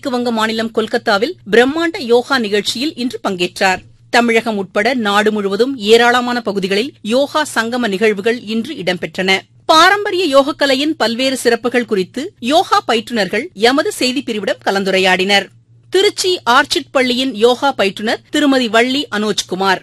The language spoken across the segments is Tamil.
மேற்கு வங்க மாநிலம் கொல்கத்தாவில் பிரம்மாண்ட யோகா நிகழ்ச்சியில் இன்று பங்கேற்றார் தமிழகம் உட்பட நாடு முழுவதும் ஏராளமான பகுதிகளில் யோகா சங்கம நிகழ்வுகள் இன்று இடம்பெற்றன பாரம்பரிய யோகக்கலையின் பல்வேறு சிறப்புகள் குறித்து யோகா பயிற்றுநர்கள் எமது செய்திப்பிரிவிடம் கலந்துரையாடினர் திருச்சி ஆர்ச்சிட் பள்ளியின் யோகா பயிற்றுநர் திருமதி வள்ளி அனோஜ்குமார்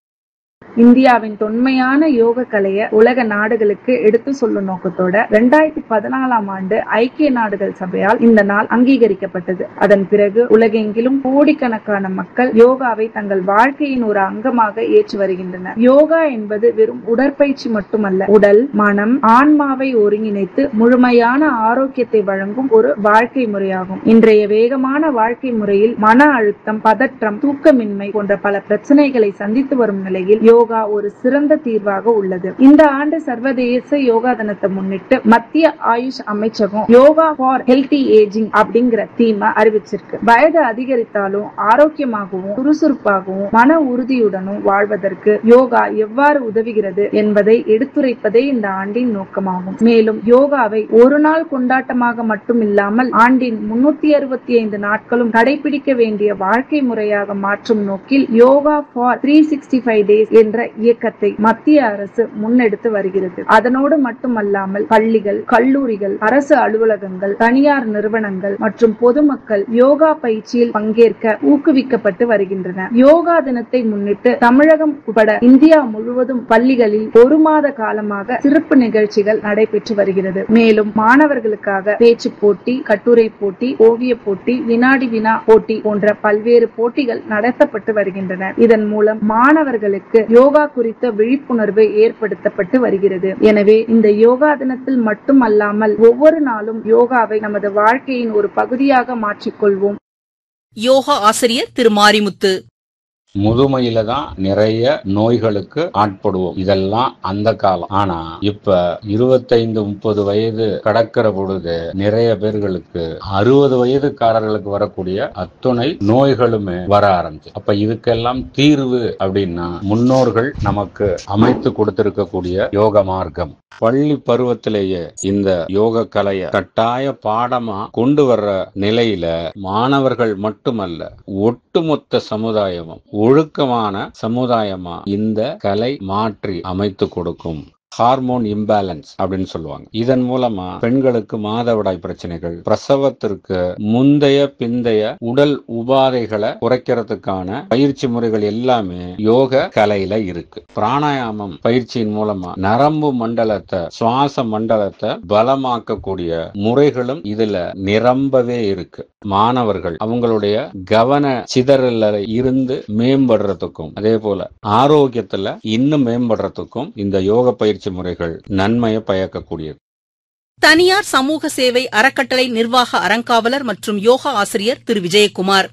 இந்தியாவின் தொன்மையான யோக கலைய உலக நாடுகளுக்கு எடுத்து சொல்லும் நோக்கத்தோட ரெண்டாயிரத்தி பதினாலாம் ஆண்டு ஐக்கிய நாடுகள் சபையால் இந்த நாள் அங்கீகரிக்கப்பட்டது அதன் பிறகு உலகெங்கிலும் கோடிக்கணக்கான மக்கள் யோகாவை தங்கள் வாழ்க்கையின் ஒரு அங்கமாக ஏற்று வருகின்றனர் யோகா என்பது வெறும் உடற்பயிற்சி மட்டுமல்ல உடல் மனம் ஆன்மாவை ஒருங்கிணைத்து முழுமையான ஆரோக்கியத்தை வழங்கும் ஒரு வாழ்க்கை முறையாகும் இன்றைய வேகமான வாழ்க்கை முறையில் மன அழுத்தம் பதற்றம் தூக்கமின்மை போன்ற பல பிரச்சனைகளை சந்தித்து வரும் நிலையில் யோகா ஒரு சிறந்த தீர்வாக உள்ளது இந்த ஆண்டு சர்வதேச யோகா தினத்தை முன்னிட்டு மத்திய ஆயுஷ் அமைச்சகம் யோகா ஃபார் ஹெல்தி ஏஜிங் அப்படிங்கிற தீமை அறிவிச்சிருக்கு வயது அதிகரித்தாலும் ஆரோக்கியமாகவும் சுறுசுறுப்பாகவும் மன உறுதியுடனும் வாழ்வதற்கு யோகா எவ்வாறு உதவுகிறது என்பதை எடுத்துரைப்பதே இந்த ஆண்டின் நோக்கமாகும் மேலும் யோகாவை ஒரு நாள் கொண்டாட்டமாக மட்டும் இல்லாமல் ஆண்டின் முன்னூத்தி அறுபத்தி ஐந்து நாட்களும் கடைபிடிக்க வேண்டிய வாழ்க்கை முறையாக மாற்றும் நோக்கில் yoga for three sixty five days என்ற இயக்கத்தை மத்திய அரசு முன்னெடுத்து வருகிறது அதனோடு மட்டுமல்லாமல் பள்ளிகள் கல்லூரிகள் அரசு அலுவலகங்கள் தனியார் நிறுவனங்கள் மற்றும் பொதுமக்கள் யோகா பயிற்சியில் பங்கேற்க ஊக்குவிக்கப்பட்டு வருகின்றன யோகா தினத்தை முன்னிட்டு தமிழகம் உட்பட இந்தியா முழுவதும் பள்ளிகளில் ஒரு மாத காலமாக சிறப்பு நிகழ்ச்சிகள் நடைபெற்று வருகிறது மேலும் மாணவர்களுக்காக பேச்சு போட்டி கட்டுரை போட்டி ஓவிய போட்டி வினாடி வினா போட்டி போன்ற பல்வேறு போட்டிகள் நடத்தப்பட்டு வருகின்றன இதன் மூலம் மாணவர்களுக்கு யோகா குறித்த விழிப்புணர்வு ஏற்படுத்தப்பட்டு வருகிறது எனவே இந்த யோகா தினத்தில் மட்டுமல்லாமல் ஒவ்வொரு நாளும் யோகாவை நமது வாழ்க்கையின் ஒரு பகுதியாக மாற்றிக்கொள்வோம் யோகா ஆசிரியர் திரு மாரிமுத்து முதுமையில தான் நிறைய நோய்களுக்கு ஆட்படுவோம் இதெல்லாம் அந்த காலம் ஆனா இப்ப இருபத்தைந்து முப்பது வயது கடக்கிற பொழுது நிறைய பேர்களுக்கு அறுபது வயதுக்காரர்களுக்கு வரக்கூடிய அத்துணை நோய்களுமே வர ஆரம்பிச்சு அப்ப இதுக்கெல்லாம் தீர்வு அப்படின்னா முன்னோர்கள் நமக்கு அமைத்து கொடுத்திருக்கக்கூடிய யோக மார்க்கம் பள்ளி பருவத்திலேயே இந்த யோக கலைய கட்டாய பாடமா கொண்டு வர்ற நிலையில மாணவர்கள் மட்டுமல்ல ஒட்டுமொத்த சமுதாயமும் ஒழுக்கமான சமுதாயமா இந்த கலை மாற்றி அமைத்து கொடுக்கும் ஹார்மோன் இம்பேலன்ஸ் அப்படின்னு சொல்லுவாங்க இதன் மூலமா பெண்களுக்கு மாதவிடாய் பிரச்சனைகள் பிரசவத்திற்கு முந்தைய பிந்தைய உடல் உபாதைகளை குறைக்கிறதுக்கான பயிற்சி முறைகள் எல்லாமே யோக கலையில இருக்கு பிராணாயாமம் பயிற்சியின் மூலமா நரம்பு மண்டலத்தை சுவாச மண்டலத்தை பலமாக்கக்கூடிய முறைகளும் இதுல நிரம்பவே இருக்கு மாணவர்கள் அவங்களுடைய கவன சிதறல இருந்து மேம்படுறதுக்கும் அதே போல ஆரோக்கியத்துல இன்னும் மேம்படுறதுக்கும் இந்த யோக பயிற்சி முறைகள் நன்மையை பயக்கக்கூடியது தனியார் சமூக சேவை அறக்கட்டளை நிர்வாக அறங்காவலர் மற்றும் யோகா ஆசிரியர் திரு விஜயகுமார்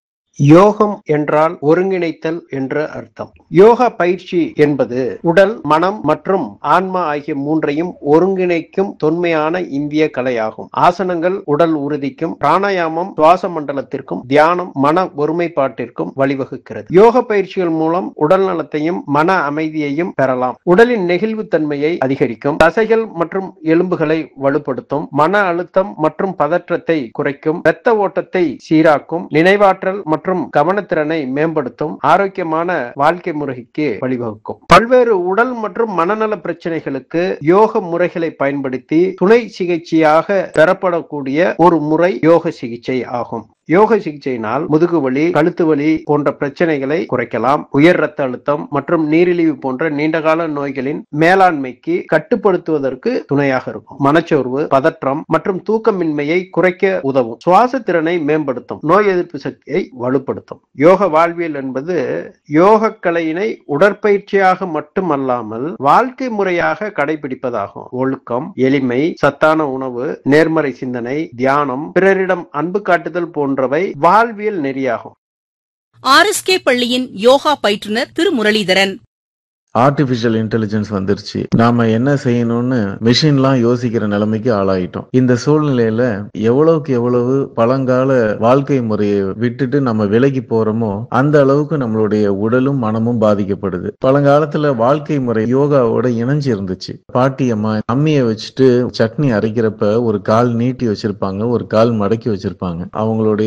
யோகம் என்றால் ஒருங்கிணைத்தல் என்ற அர்த்தம் யோகா பயிற்சி என்பது உடல் மனம் மற்றும் ஆன்மா ஆகிய மூன்றையும் ஒருங்கிணைக்கும் தொன்மையான இந்திய கலையாகும் ஆசனங்கள் உடல் உறுதிக்கும் பிராணாயாமம் சுவாச மண்டலத்திற்கும் தியானம் மன ஒருமைப்பாட்டிற்கும் வழிவகுக்கிறது யோக பயிற்சிகள் மூலம் உடல் நலத்தையும் மன அமைதியையும் பெறலாம் உடலின் நெகிழ்வுத்தன்மையை அதிகரிக்கும் தசைகள் மற்றும் எலும்புகளை வலுப்படுத்தும் மன அழுத்தம் மற்றும் பதற்றத்தை குறைக்கும் இரத்த ஓட்டத்தை சீராக்கும் நினைவாற்றல் மற்றும் மற்றும் கவனத்திறனை மேம்படுத்தும் ஆரோக்கியமான வாழ்க்கை முறைக்கு வழிவகுக்கும் பல்வேறு உடல் மற்றும் மனநல பிரச்சனைகளுக்கு யோக முறைகளை பயன்படுத்தி துணை சிகிச்சையாக பெறப்படக்கூடிய ஒரு முறை யோக சிகிச்சை ஆகும் யோக சிகிச்சையினால் முதுகு வலி கழுத்து வலி போன்ற பிரச்சனைகளை குறைக்கலாம் உயர் ரத்த அழுத்தம் மற்றும் நீரிழிவு போன்ற நீண்டகால நோய்களின் மேலாண்மைக்கு கட்டுப்படுத்துவதற்கு துணையாக இருக்கும் மனச்சோர்வு பதற்றம் மற்றும் தூக்கமின்மையை குறைக்க உதவும் சுவாச திறனை மேம்படுத்தும் நோய் எதிர்ப்பு சக்தியை வலுப்படுத்தும் யோக வாழ்வியல் என்பது யோக கலையினை உடற்பயிற்சியாக மட்டுமல்லாமல் வாழ்க்கை முறையாக கடைபிடிப்பதாகும் ஒழுக்கம் எளிமை சத்தான உணவு நேர்மறை சிந்தனை தியானம் பிறரிடம் அன்பு காட்டுதல் போன்ற போன்றவை வாழ்வியல் நெறியாகும் ஆர்எஸ்கே பள்ளியின் யோகா பயிற்றுனர் திரு முரளிதரன் ஆர்டிபிஷியல் இன்டெலிஜென்ஸ் வந்துருச்சு நாம என்ன செய்யணும்னு மிஷின்லாம் யோசிக்கிற நிலைமைக்கு ஆளாயிட்டோம் இந்த சூழ்நிலையில எவ்வளவுக்கு எவ்வளவு பழங்கால வாழ்க்கை முறையை விட்டுட்டு நம்ம விலகி போறோமோ அந்த அளவுக்கு நம்மளுடைய உடலும் மனமும் பாதிக்கப்படுது பழங்காலத்துல வாழ்க்கை முறை யோகாவோட இணைஞ்சு இருந்துச்சு பாட்டியம்மா அம்மியை வச்சுட்டு சட்னி அரைக்கிறப்ப ஒரு கால் நீட்டி வச்சிருப்பாங்க ஒரு கால் மடக்கி வச்சிருப்பாங்க அவங்களுடைய